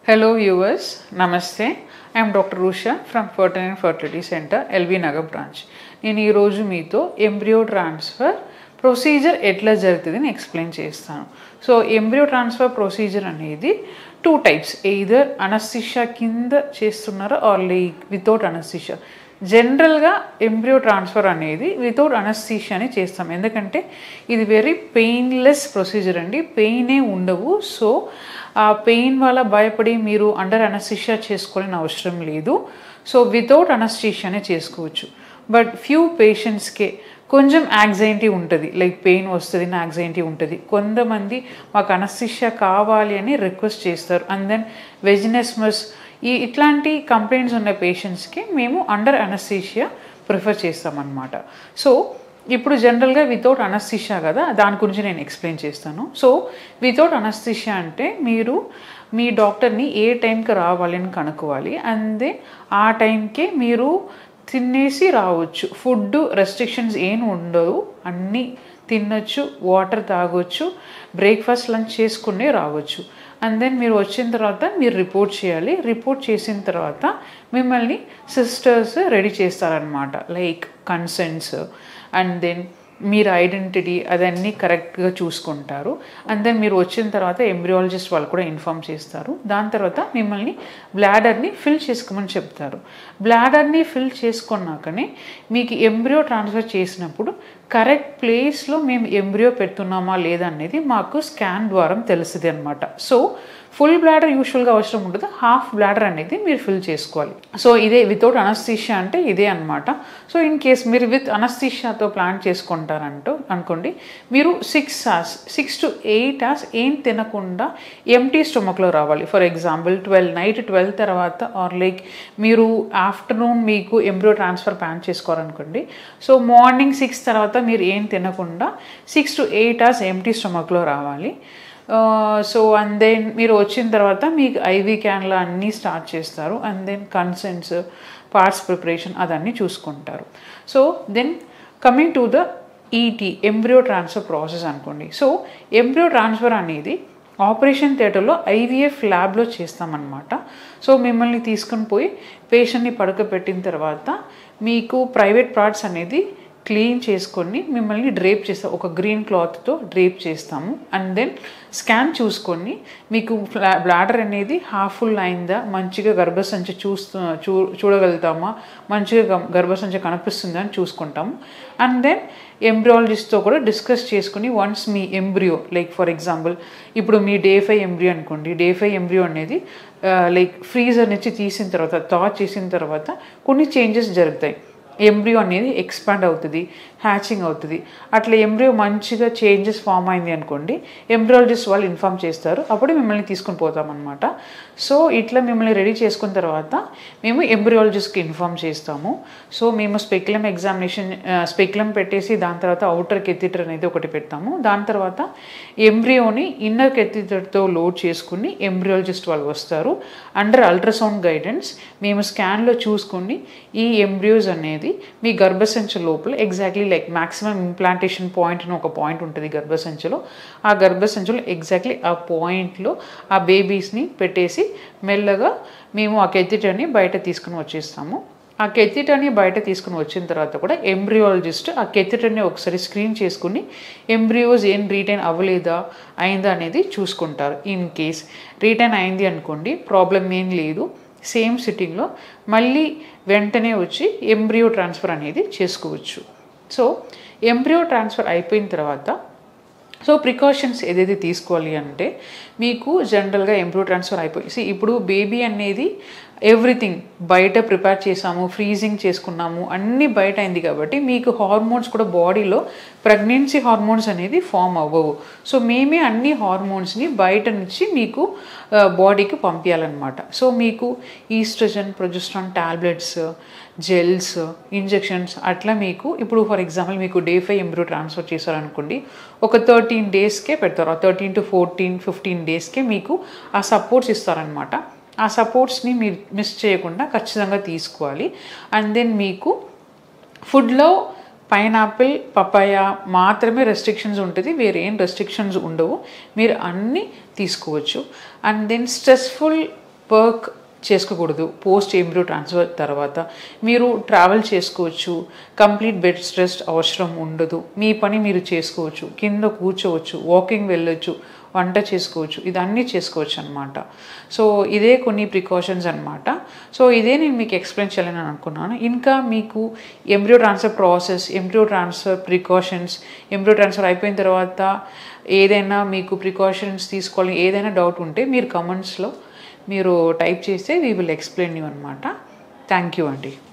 Hello viewers, Namaste. I am Dr. Rusha from Fertility and Fertility Center, LB Nagar branch నేను ఈరోజు మీతో embryo transfer procedure ఎట్లా జరుగుతుంది అని ఎక్స్ప్లెయిన్ చేస్తాను సో ఎంబ్రియో ట్రాన్స్ఫర్ ప్రొసీజర్ అనేది టూ టైప్స్ ఎయిదర్ అనస్థిషా కింద చేస్తున్నారో ఆర్ లైక్ వితౌట్ అనస్థిషా జనరల్గా ఎంబ్రియో ట్రాన్స్ఫర్ అనేది వితౌట్ అనస్థీషియాని చేస్తాం ఎందుకంటే ఇది వెరీ పెయిన్లెస్ ప్రొసీజర్ అండి పెయినే ఉండవు సో ఆ పెయిన్ వల్ల భయపడి మీరు అండర్ అనస్థీషియా చేసుకోవాలని అవసరం లేదు సో వితౌట్ అనస్థీషియానే చేసుకోవచ్చు బట్ ఫ్యూ పేషెంట్స్కే కొంచెం యాంగ్జైటీ ఉంటుంది లైక్ పెయిన్ వస్తుంది నా యాంగ్జైటీ ఉంటుంది కొంతమంది మాకు అనస్థిషియా కావాలి అని రిక్వెస్ట్ చేస్తారు అండ్ దెన్ వెజినెస్మస్ ఈ ఇట్లాంటి కంప్లైంట్స్ ఉన్న పేషెంట్స్కి మేము అండర్ అనస్థీషియా ప్రిఫర్ చేస్తామన్నమాట సో ఇప్పుడు జనరల్గా వితౌట్ అనస్థిషియా కదా దాని గురించి నేను ఎక్స్ప్లెయిన్ చేస్తాను సో వితౌట్ అనస్థిషియా అంటే మీరు మీ డాక్టర్ని ఏ టైంకి రావాలి అని కనుక్కోవాలి అందే ఆ టైంకే మీరు తినేసి రావచ్చు ఫుడ్ రెస్ట్రిక్షన్స్ ఏం ఉండవు అన్నీ తినొచ్చు వాటర్ తాగొచ్చు బ్రేక్ఫాస్ట్ లంచ్ చేసుకునే రావచ్చు అండ్ దెన్ మీరు వచ్చిన తర్వాత మీరు రిపోర్ట్ చేయాలి రిపోర్ట్ చేసిన తర్వాత మిమ్మల్ని సిస్టర్స్ రెడీ చేస్తారనమాట లైక్ కన్సెంట్స్ అండ్ దెన్ మీరు ఐడెంటిటీ అదన్నీ కరెక్ట్గా చూసుకుంటారు అండ్ దెన్ మీరు వచ్చిన తర్వాత ఎంబ్రియాలజిస్ట్ వాళ్ళు కూడా ఇన్ఫామ్ చేస్తారు దాని తర్వాత మిమ్మల్ని బ్లాడర్ని ఫిల్ చేసుకోమని చెప్తారు బ్లాడర్ని ఫిల్ చేసుకున్నాకనే మీకు ఎంబ్రియో ట్రాన్స్ఫర్ చేసినప్పుడు కరెక్ట్ ప్లేస్లో మేము ఎంబ్రియో పెడుతున్నామా లేదా అనేది మాకు స్కాన్ ద్వారా తెలుస్తుంది అనమాట సో ఫుల్ బ్లాడర్ యూజువల్గా అవసరం ఉండదు హాఫ్ బ్లాడర్ అనేది మీరు ఫిల్ చేసుకోవాలి సో ఇదే వితౌట్ అనస్థీషియా అంటే ఇదే అనమాట సో ఇన్ కేస్ మీరు విత్ అనస్థీషియాతో ప్లాన్ చేసుకుంటారంటూ అనుకోండి మీరు six hours six to eight hours ఏం తినకుండా ఎంటీ స్టొమక్లో రావాలి for example twelve night twelve తర్వాత ఆర్ లైక్ మీరు ఆఫ్టర్నూన్ మీకు ఎంబ్రియో ట్రాన్స్ఫర్ ప్లాన్ చేసుకోవాలనుకోండి సో మార్నింగ్ సిక్స్ తర్వాత మీరు ఏం తినకుండా six to eight hours empty స్టొమక్లో రావాలి సో అండ్ దెన్ మీరు వచ్చిన తర్వాత మీకు ఐవీ క్యాన్లో అన్నీ స్టార్ట్ చేస్తారు and then consents parts preparation అదన్నీ చూసుకుంటారు so then coming to the ET embryo transfer process అనుకోండి సో ఎంబ్రియో ట్రాన్స్ఫర్ అనేది ఆపరేషన్ థియేటర్లో ఐవీఎఫ్ ల్యాబ్లో చేస్తామన్నమాట సో మిమ్మల్ని తీసుకొని పోయి పేషెంట్ని పడుకోబెట్టిన తర్వాత మీకు ప్రైవేట్ పార్ట్స్ అనేది క్లీన్ చేసుకొని మిమ్మల్ని డ్రేప్ చేస్తాం ఒక గ్రీన్ క్లాత్తో డ్రేప్ చేస్తాము అండ్ దెన్ స్కాన్ చూసుకొని మీకు బ్లాడర్ అనేది హాఫ్ ఫుల్ అయిందా మంచిగా గర్భసంచి చూస్తూ చూ చూడగలుగుతామా మంచిగా గర్భసంచి కనిపిస్తుందా అని చూసుకుంటాము అండ్ దెన్ ఎంబ్రియాలజిస్ట్తో కూడా డిస్కస్ చేసుకుని వన్స్ మీ ఎంబ్రియో లైక్ ఫర్ ఎగ్జాంపుల్ ఇప్పుడు మీ డే ఫైవ్ ఎంబ్రియో అనుకోండి డే ఫైవ్ ఎంబ్రియో అనేది లైక్ ఫ్రీజర్ నుంచి తీసిన తర్వాత థా చేసిన తర్వాత కొన్ని చేంజెస్ జరుగుతాయి ఎంబ్రియో అనేది ఎక్స్పాండ్ అవుతుంది హ్యాచింగ్ అవుతుంది అట్లా ఎంబ్రియో మంచిగా చేంజెస్ ఫామ్ అయింది అనుకోండి ఎంబ్రియాలజిస్ట్ వాళ్ళు ఇన్ఫామ్ చేస్తారు అప్పుడు మిమ్మల్ని తీసుకుని పోతామన్నమాట సో ఇట్లా మిమ్మల్ని రెడీ చేసుకున్న తర్వాత మేము ఎంబ్రియాలజిస్ట్కి ఇన్ఫామ్ చేస్తాము సో మేము స్పెక్యులం ఎగ్జామినేషన్ స్పెక్యులం పెట్టేసి దాని తర్వాత అవుటర్ కెథిటర్ అనేది ఒకటి పెడతాము దాని తర్వాత ఎంబ్రియోని ఇన్నర్ కెథిటర్తో లోడ్ చేసుకుని ఎంబ్రియాలజిస్ట్ వాళ్ళు వస్తారు అండర్ అల్ట్రాసౌండ్ గైడెన్స్ మేము స్కాన్లో చూసుకుని ఈ ఎంబ్రియోస్ అనేది మీ గర్భసంచ లోపల exactly like maximum implantation point అని ఒక పాయింట్ ఉంటుంది గర్భసంచలో ఆ గర్భసంచలో ఎగ్జాక్ట్లీ ఆ పాయింట్లో ఆ బేబీస్ని పెట్టేసి మెల్లగా మేము ఆ కెథిటర్ని బయట తీసుకుని వచ్చేస్తాము ఆ కెథిటర్ని బయట తీసుకుని వచ్చిన తర్వాత కూడా ఎంబ్రియాలజిస్ట్ ఆ కెథిటర్ని ఒకసారి స్క్రీన్ చేసుకుని ఎంబ్రియోస్ ఏం రీటైన్ అవ్వలేదా అయిందా అనేది చూసుకుంటారు ఇన్ కేస్ రీటైన్ అయింది అనుకోండి ప్రాబ్లం ఏం లేదు సేమ్ సిట్టింగ్లో మళ్ళీ వెంటనే వచ్చి ఎంబ్రియో ట్రాన్స్ఫర్ అనేది చేసుకోవచ్చు సో ఎంబ్రియో ట్రాన్స్ఫర్ అయిపోయిన తర్వాత సో ప్రికాషన్స్ ఏదైతే తీసుకోవాలి అంటే మీకు జనరల్గా ఎంబ్రో ట్రాన్స్ఫర్ అయిపోయి ఇప్పుడు బేబీ అనేది ఎవ్రీథింగ్ బయట ప్రిపేర్ చేసాము ఫ్రీజింగ్ చేసుకున్నాము అన్నీ బయట అయింది కాబట్టి మీకు హార్మోన్స్ కూడా బాడీలో ప్రెగ్నెన్సీ హార్మోన్స్ అనేది ఫామ్ అవ్వవు సో మేమే అన్ని హార్మోన్స్ని బయట నుంచి మీకు బాడీకి పంపించాలన్నమాట సో మీకు oestrogen progesterone tablets gels injections అట్లా మీకు ఇప్పుడు ఫర్ ఎగ్జాంపుల్ మీకు డే ఫైవ్ ఎంబ్రో ట్రాన్స్ఫర్ చేశారనుకోండి ఒక థర్టీన్ డేస్కే పెడతారు ఆ థర్టీన్ టు ఫోర్టీన్ ఫిఫ్టీన్ డేస్కే మీకు ఆ సపోర్ట్స్ ఇస్తారనమాట ఆ సపోర్ట్స్ని మీరు మిస్ చేయకుండా ఖచ్చితంగా తీసుకోవాలి అండ్ దెన్ మీకు ఫుడ్లో పైనాపిల్ పపాయ మాత్రమే రెస్ట్రిక్షన్స్ ఉంటుంది వేరే ఏం రెస్ట్రిక్షన్స్ ఉండవు మీరు అన్నీ తీసుకోవచ్చు అండ్ దెన్ స్ట్రెస్ఫుల్ వర్క్ చేసుకోకూడదు పోస్ట్ ఎంబ్రియో ట్రాన్స్ఫర్ తర్వాత మీరు ట్రావెల్ చేసుకోవచ్చు కంప్లీట్ బెడ్ రెస్ట్ అవసరం ఉండదు మీ పని మీరు చేసుకోవచ్చు కింద కూర్చోవచ్చు వాకింగ్ వెళ్ళొచ్చు వంట చేసుకోవచ్చు ఇదన్నీ చేసుకోవచ్చు అనమాట సో ఇదే కొన్ని ప్రికాషన్స్ అనమాట సో ఇదే నేను మీకు ఎక్స్ప్లెయిన్ చేయాలని అనుకున్నాను ఇంకా మీకు embryo transfer process embryo transfer precautions embryo transfer అయిపోయిన తర్వాత ఏదైనా మీకు ప్రికాషన్స్ తీసుకోవాలి ఏదైనా డౌట్ ఉంటే మీరు కమెంట్స్లో మీరు టైప్ చేస్తే వీ విల్ ఎక్స్ప్లెయిన్ యూ అనమాట థ్యాంక్ యూ అండి